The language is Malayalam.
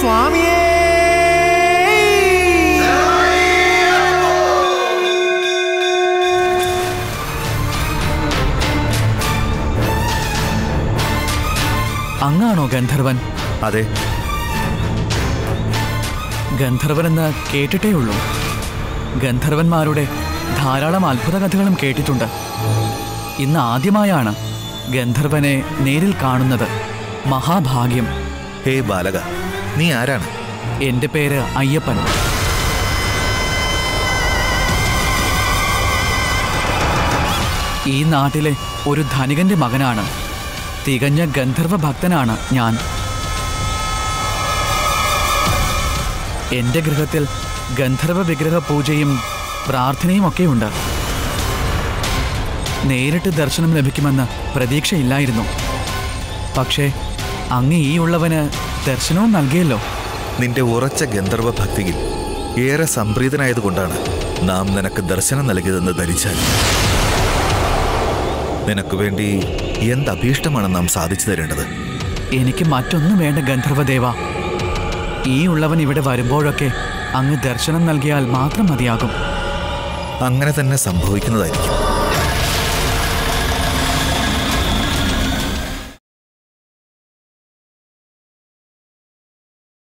സ്വാമിയേ അങ്ങാണോ ഗന്ധർവൻ അതെ ഗന്ധർവൻ എന്ന് കേട്ടിട്ടേ ഉള്ളൂ ഗന്ധർവന്മാരുടെ ധാരാളം അത്ഭുത കഥകളും കേട്ടിട്ടുണ്ട് ഇന്ന് ആദ്യമായാണ് ഗന്ധർവനെ നേരിൽ കാണുന്നത് മഹാഭാഗ്യം ഹേ ബാലക നീ ആരാണ് എൻ്റെ പേര് അയ്യപ്പൻ ഈ നാട്ടിലെ ഒരു ധനികന്റെ മകനാണ് തികഞ്ഞ ഗന്ധർവ ഭക്തനാണ് ഞാൻ എൻ്റെ ഗൃഹത്തിൽ ഗന്ധർവ വിഗ്രഹ പൂജയും പ്രാർത്ഥനയും ഒക്കെയുണ്ട് നേരിട്ട് ദർശനം ലഭിക്കുമെന്ന് പ്രതീക്ഷയില്ലായിരുന്നു പക്ഷേ അങ്ങ് ഈ ഉള്ളവന് ദർശനവും നൽകിയല്ലോ നിന്റെ ഉറച്ച ഗന്ധർവ ഭക്തിയിൽ ഏറെ സംപ്രീതനായതുകൊണ്ടാണ് നാം നിനക്ക് ദർശനം നൽകിയതെന്ന് ധരിച്ചാൽ നിനക്ക് വേണ്ടി എന്തഭീഷ്ടമാണ് നാം സാധിച്ചു തരേണ്ടത് എനിക്ക് മറ്റൊന്നും വേണ്ട ഗന്ധർവദേവ ഈ ഉള്ളവൻ ഇവിടെ വരുമ്പോഴൊക്കെ അങ്ങ് ദർശനം നൽകിയാൽ മാത്രം മതിയാകും അങ്ങനെ തന്നെ സംഭവിക്കുന്നതായിരിക്കും